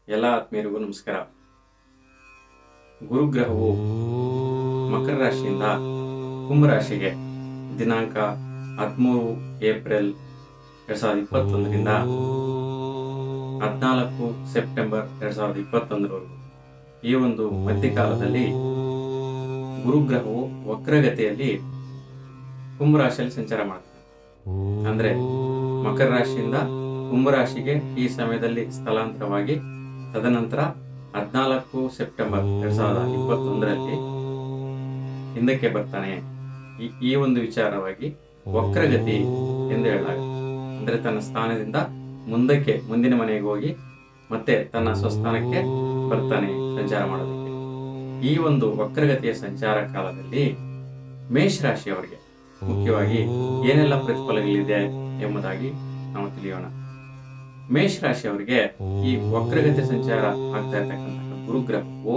ಎಲ್ಲ ಆತ್ಮೀಯರಿಗೂ ನಮಸ್ಕಾರ ಗುರುಗ್ರಹವು ಮಕರ ರಾಶಿಯಿಂದ ಕುಂಭ ರಾಶಿಗೆ ದಿನಾಂಕ ಹದಿಮೂರು ಏಪ್ರಿಲ್ ಎರಡ್ ಸಾವಿರದ ಇಪ್ಪತ್ತೊಂದರಿಂದ ಹದಿನಾಲ್ಕು ಸೆಪ್ಟೆಂಬರ್ ಎರಡ್ ಸಾವಿರದ ಇಪ್ಪತ್ತೊಂದರವರೆಗೂ ಈ ಒಂದು ಮಧ್ಯಕಾಲದಲ್ಲಿ ಗುರುಗ್ರಹವು ವಕ್ರಗತಿಯಲ್ಲಿ ಕುಂಭ ರಾಶಿಯಲ್ಲಿ ಸಂಚಾರ ಮಾಡುತ್ತೆ ಅಂದ್ರೆ ಮಕರ ರಾಶಿಯಿಂದ ಕುಂಭ ರಾಶಿಗೆ ಈ ಸಮಯದಲ್ಲಿ ಸ್ಥಳಾಂತರವಾಗಿ ತದನಂತರ ಹದಿನಾಲ್ಕು ಸೆಪ್ಟೆಂಬರ್ ಎರಡ್ ಸಾವಿರದ ಇಪ್ಪತ್ತೊಂದರಲ್ಲಿ ಹಿಂದಕ್ಕೆ ಬರ್ತಾನೆ ಈ- ಈ ಒಂದು ವಿಚಾರವಾಗಿ ವಕ್ರಗತಿ ಎಂದು ಹೇಳಲಾಗುತ್ತೆ ಅಂದ್ರೆ ತನ್ನ ಸ್ಥಾನದಿಂದ ಮುಂದಕ್ಕೆ ಮುಂದಿನ ಮನೆಗೆ ಹೋಗಿ ಮತ್ತೆ ತನ್ನ ಸ್ವಸ್ಥಾನಕ್ಕೆ ಬರ್ತಾನೆ ಸಂಚಾರ ಮಾಡೋದಕ್ಕೆ ಈ ಒಂದು ವಕ್ರಗತಿಯ ಸಂಚಾರ ಕಾಲದಲ್ಲಿ ಮೇಷ ರಾಶಿಯವರಿಗೆ ಮುಖ್ಯವಾಗಿ ಏನೆಲ್ಲ ಪ್ರತಿಫಲಗಳಿದೆ ಎಂಬುದಾಗಿ ನಾವು ತಿಳಿಯೋಣ ಮೇಷ ರಾಶಿಯವರಿಗೆ ಈ ವಕ್ರಗತಿ ಸಂಚಾರ ಆಗ್ತಾ ಇರ್ತಕ್ಕಂತಹ ಗುರುಗ್ರಹವು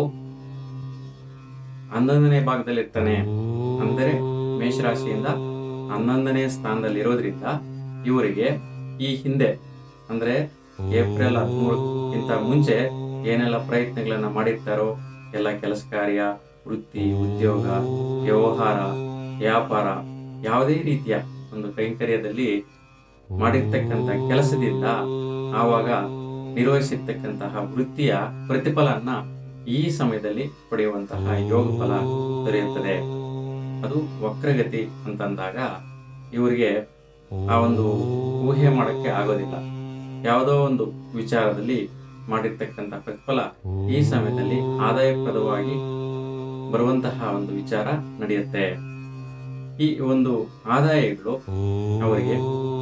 ಹನ್ನೊಂದನೇ ಭಾಗದಲ್ಲಿ ಇರ್ತಾನೆ ಅಂದರೆ ಮೇಷರಾಶಿಯಿಂದ ಹನ್ನೊಂದನೇ ಸ್ಥಾನದಲ್ಲಿ ಇರೋದ್ರಿಂದ ಇವರಿಗೆ ಈ ಹಿಂದೆ ಅಂದ್ರೆ ಏಪ್ರಿಲ್ ಹದಿಮೂರಕ್ಕಿಂತ ಮುಂಚೆ ಏನೆಲ್ಲ ಪ್ರಯತ್ನಗಳನ್ನ ಮಾಡಿರ್ತಾರೋ ಎಲ್ಲ ಕೆಲಸ ಕಾರ್ಯ ವೃತ್ತಿ ಉದ್ಯೋಗ ವ್ಯವಹಾರ ವ್ಯಾಪಾರ ಯಾವುದೇ ರೀತಿಯ ಒಂದು ಕೈಂಕರ್ಯದಲ್ಲಿ ಮಾಡಿರ್ತಕ್ಕಂಥ ಕೆಲಸದಿಂದ ಆವಾಗ ನಿರ್ವಹಿಸಿರ್ತಕ್ಕಂತಹ ವೃತ್ತಿಯ ಪ್ರತಿಫಲನ ಈ ಸಮಯದಲ್ಲಿ ಪಡೆಯುವಂತಹ ಯೋಗ ಫಲ ದೊರೆಯುತ್ತದೆ ಅದು ವಕ್ರಗತಿ ಅಂತಂದಾಗ ಇವರಿಗೆ ಆ ಒಂದು ಊಹೆ ಮಾಡಕ್ಕೆ ಆಗೋದಿಲ್ಲ ಯಾವುದೋ ಒಂದು ವಿಚಾರದಲ್ಲಿ ಮಾಡಿರ್ತಕ್ಕಂಥ ಪ್ರತಿಫಲ ಈ ಸಮಯದಲ್ಲಿ ಆದಾಯಪ್ರದವಾಗಿ ಬರುವಂತಹ ಒಂದು ವಿಚಾರ ನಡೆಯುತ್ತೆ ಈ ಒಂದು ಆದಾಯಗಳು ಅವರಿಗೆ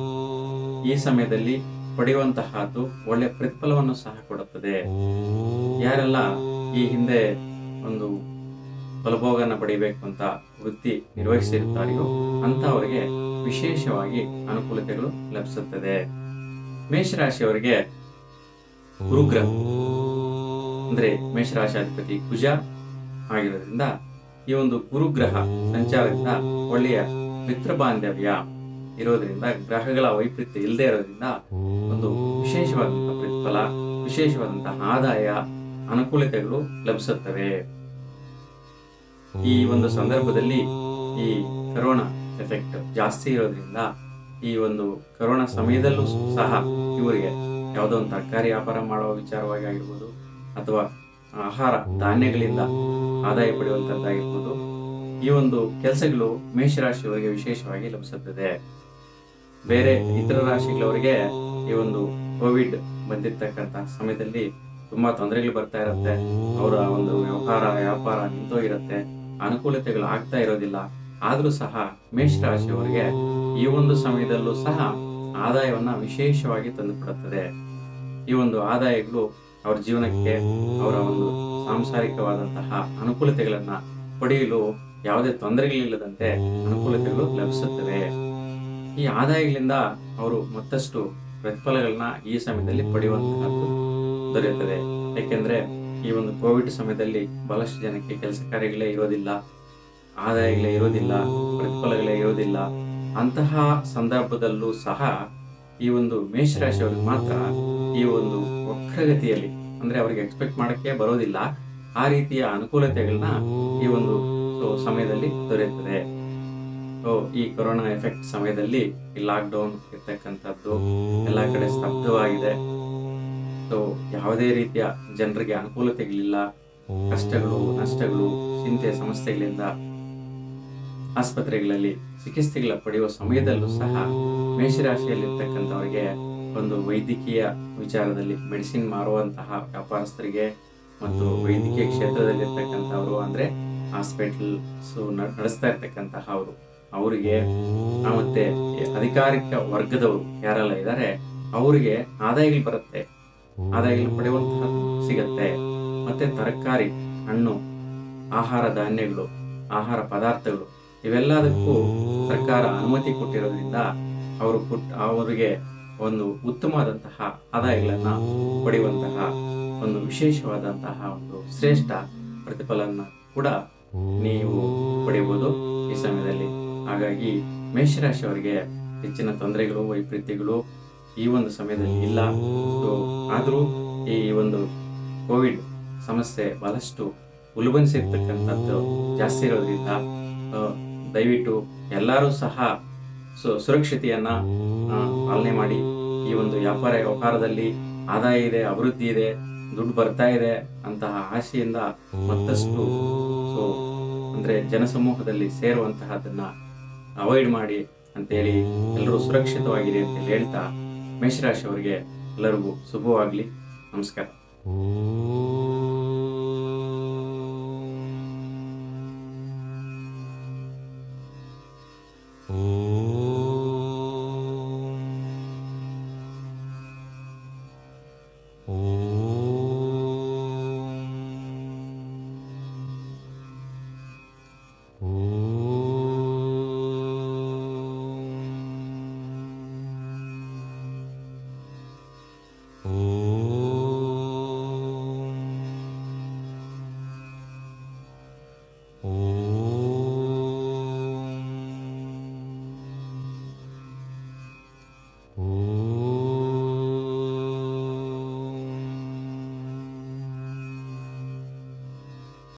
ಈ ಸಮಯದಲ್ಲಿ ಪಡೆಯುವಂತಹದ್ದು ಒಳ್ಳೆ ಪ್ರತಿಫಲವನ್ನು ಸಹ ಕೊಡುತ್ತದೆ ಯಾರೆಲ್ಲ ಈ ಹಿಂದೆ ಒಂದು ಫಲಭೋಗನ ಪಡಿಬೇಕು ಅಂತ ವೃತ್ತಿ ನಿರ್ವಹಿಸಿರುತ್ತಾರೆಯೋ ಅಂತವರಿಗೆ ವಿಶೇಷವಾಗಿ ಅನುಕೂಲತೆಗಳು ಲಭಿಸುತ್ತದೆ ಮೇಷರಾಶಿಯವರಿಗೆ ಗುರುಗ್ರಹ ಅಂದ್ರೆ ಮೇಷರಾಶಿಯಾಧಿಪತಿ ಕುಜ ಆಗಿರೋದ್ರಿಂದ ಈ ಒಂದು ಗುರುಗ್ರಹ ಸಂಚಾರದಿಂದ ಒಳ್ಳೆಯ ಮಿತ್ರ ಬಾಂಧವ್ಯ ಇರೋದ್ರಿಂದ ಗ್ರಹಗಳ ವೈಪರೀತ್ಯ ಇಲ್ಲದೆ ಇರೋದ್ರಿಂದ ಒಂದು ವಿಶೇಷವಾದಂತಹ ಪ್ರತಿಫಲ ವಿಶೇಷವಾದಂತಹ ಆದಾಯ ಅನುಕೂಲತೆಗಳು ಲಭಿಸುತ್ತವೆ ಈ ಒಂದು ಸಂದರ್ಭದಲ್ಲಿ ಈ ಕರೋನಾ ಎಫೆಕ್ಟ್ ಜಾಸ್ತಿ ಇರೋದ್ರಿಂದ ಈ ಒಂದು ಕರೋನಾ ಸಮಯದಲ್ಲೂ ಸಹ ಇವರಿಗೆ ಯಾವುದೋ ಒಂದು ತರಕಾರಿ ವ್ಯಾಪಾರ ಮಾಡುವ ವಿಚಾರವಾಗಿ ಆಗಿರ್ಬೋದು ಅಥವಾ ಆಹಾರ ಧಾನ್ಯಗಳಿಂದ ಆದಾಯ ಪಡೆಯುವಂತದ್ದಾಗಿರ್ಬೋದು ಈ ಒಂದು ಕೆಲಸಗಳು ಮೇಷರಾಶಿಯವರಿಗೆ ವಿಶೇಷವಾಗಿ ಲಭಿಸುತ್ತದೆ ಬೇರೆ ಇತರ ರಾಶಿಗಳವರಿಗೆ ಈ ಒಂದು ಕೋವಿಡ್ ಬಂದಿರ್ತಕ್ಕಂಥ ಸಮಯದಲ್ಲಿ ತುಂಬಾ ತೊಂದರೆಗಳು ಬರ್ತಾ ಇರುತ್ತೆ ಅವರ ಒಂದು ವ್ಯವಹಾರ ವ್ಯಾಪಾರ ನಿಂತೋಗಿರುತ್ತೆ ಅನುಕೂಲತೆಗಳು ಆಗ್ತಾ ಇರೋದಿಲ್ಲ ಆದ್ರೂ ಸಹ ಮೇಷರಾಶಿಯವರಿಗೆ ಈ ಒಂದು ಸಮಯದಲ್ಲೂ ಸಹ ಆದಾಯವನ್ನ ವಿಶೇಷವಾಗಿ ತಂದುಕೊಡುತ್ತದೆ ಈ ಒಂದು ಆದಾಯಗಳು ಅವರ ಜೀವನಕ್ಕೆ ಅವರ ಒಂದು ಸಾಂಸಾರಿಕವಾದಂತಹ ಅನುಕೂಲತೆಗಳನ್ನ ಪಡೆಯಲು ಯಾವುದೇ ತೊಂದರೆಗಳಿಲ್ಲದಂತೆ ಅನುಕೂಲತೆಗಳು ಲಭಿಸುತ್ತವೆ ಈ ಆದಾಯಗಳಿಂದ ಅವರು ಮತ್ತಷ್ಟು ಪ್ರತಿಫಲಗಳನ್ನ ಈ ಸಮಯದಲ್ಲಿ ಪಡೆಯುವಂತಹದ್ದು ದೊರೆಯುತ್ತದೆ ಯಾಕೆಂದ್ರೆ ಈ ಒಂದು ಕೋವಿಡ್ ಸಮಯದಲ್ಲಿ ಬಹಳಷ್ಟು ಜನಕ್ಕೆ ಕೆಲಸ ಕಾರ್ಯಗಳೇ ಇರೋದಿಲ್ಲ ಆದಾಯಗಳೇ ಇರೋದಿಲ್ಲ ಪ್ರತಿಫಲಗಳೇ ಇರೋದಿಲ್ಲ ಅಂತಹ ಸಂದರ್ಭದಲ್ಲೂ ಸಹ ಈ ಒಂದು ಮೇಷರಾಶಿಯವರಿಗೆ ಮಾತ್ರ ಈ ಒಂದು ವಕ್ರಗತಿಯಲ್ಲಿ ಅಂದ್ರೆ ಅವರಿಗೆ ಎಕ್ಸ್ಪೆಕ್ಟ್ ಮಾಡಕ್ಕೆ ಬರೋದಿಲ್ಲ ಆ ರೀತಿಯ ಅನುಕೂಲತೆಗಳನ್ನ ಈ ಒಂದು ಸೊ, ಸಮಯದಲ್ಲಿ ದೊರೆಯುತ್ತದೆ ಸೊ ಈ ಕೊರೋನಾ ಎಫೆಕ್ಟ್ ಸಮಯದಲ್ಲಿ ಈ ಲಾಕ್ ಡೌನ್ ಇರ್ತಕ್ಕಂಥದ್ದು ಎಲ್ಲ ಕಡೆ ಸ್ತಬ್ಧವಾಗಿದೆ ಸೊ ಯಾವುದೇ ರೀತಿಯ ಜನರಿಗೆ ಅನುಕೂಲತೆಗಳಿಲ್ಲ ಕಷ್ಟಗಳು ನಷ್ಟಗಳು ಚಿಂತೆ ಸಮಸ್ಯೆಗಳಿಂದ ಆಸ್ಪತ್ರೆಗಳಲ್ಲಿ ಚಿಕಿತ್ಸೆಗಳ ಪಡೆಯುವ ಸಮಯದಲ್ಲೂ ಸಹ ಮೇಷರಾಶಿಯಲ್ಲಿರ್ತಕ್ಕಂಥವರಿಗೆ ಒಂದು ವೈದ್ಯಕೀಯ ವಿಚಾರದಲ್ಲಿ ಮೆಡಿಸಿನ್ ಮಾರುವಂತಹ ವ್ಯಾಪಾರಸ್ಥರಿಗೆ ಮತ್ತು ವೈದ್ಯಕೀಯ ಕ್ಷೇತ್ರದಲ್ಲಿರ್ತಕ್ಕಂಥವರು ಅಂದ್ರೆ ಹಾಸ್ಪಿಟಲ್ಸ್ ನಡೆಸ್ತಾ ಇರ್ತಕ್ಕಂತಹ ಅವರು ಅವರಿಗೆ ಆ, ಮತ್ತೆ ಈ ಅಧಿಕಾರಿಕ ವರ್ಗದವರು ಯಾರೆಲ್ಲ ಇದ್ದಾರೆ ಅವರಿಗೆ ಆದಾಯಗಳು ಬರುತ್ತೆ ಆದಾಯಗಳು ಪಡೆಯುವಂತಹ ಸಿಗತ್ತೆ ಮತ್ತೆ ತರಕಾರಿ ಹಣ್ಣು ಆಹಾರ ಧಾನ್ಯಗಳು ಆಹಾರ ಪದಾರ್ಥಗಳು ಇವೆಲ್ಲದಕ್ಕೂ ಸರ್ಕಾರ ಅನುಮತಿ ಕೊಟ್ಟಿರೋದ್ರಿಂದ ಅವರು ಕೊಟ್ ಅವರಿಗೆ ಒಂದು ಉತ್ತಮವಾದಂತಹ ಆದಾಯಗಳನ್ನ ಪಡೆಯುವಂತಹ ಒಂದು ವಿಶೇಷವಾದಂತಹ ಒಂದು ಶ್ರೇಷ್ಠ ಪ್ರತಿಫಲನ ಕೂಡ ನೀವು ಪಡೆಯಬಹುದು ಈ ಸಮಯದಲ್ಲಿ ಹಾಗಾಗಿ ಮೇಷರಾಶಿಯವರಿಗೆ ಹೆಚ್ಚಿನ ತೊಂದರೆಗಳು ವೈಪರೀತ್ಯಗಳು ಈ ಒಂದು ಸಮಯದಲ್ಲಿ ಇಲ್ಲ ಸೊ ಆದರೂ ಈ ಒಂದು ಕೋವಿಡ್ ಸಮಸ್ಯೆ ಬಹಳಷ್ಟು ಉಲ್ಬಣಿಸಿರ್ತಕ್ಕಂಥದ್ದು ಜಾಸ್ತಿ ಇರೋದ್ರಿಂದ ಆ, ದಯವಿಟ್ಟು ಎಲ್ಲರೂ ಸಹ ಸು ಸುರಕ್ಷತೆಯನ್ನ ಆ, ಪಾಲನೆ ಮಾಡಿ ಈ ಒಂದು ವ್ಯಾಪಾರ ವ್ಯವಹಾರದಲ್ಲಿ ಆದಾಯ ಇದೆ ಅಭಿವೃದ್ಧಿ ಇದೆ ದುಡ್ಡು ಬರ್ತಾ ಇದೆ ಅಂತಹ ಆಶೆಯಿಂದ ಮತ್ತಷ್ಟು ಸೊ ಅಂದ್ರೆ ಜನಸಮೂಹದಲ್ಲಿ ಸೇರುವಂತಹದನ್ನ ಅವಾಯ್ಡ್ ಮಾಡಿ ಅಂತೇಳಿ ಎಲ್ಲರೂ ಸುರಕ್ಷಿತವಾಗಿರಿ ಅಂತ ಹೇಳ್ತಾ ಮೇಷರಾಶಿ ಅವರಿಗೆ ಎಲ್ಲರಿಗೂ ಶುಭವಾಗಲಿ ನಮಸ್ಕಾರ ಓಂ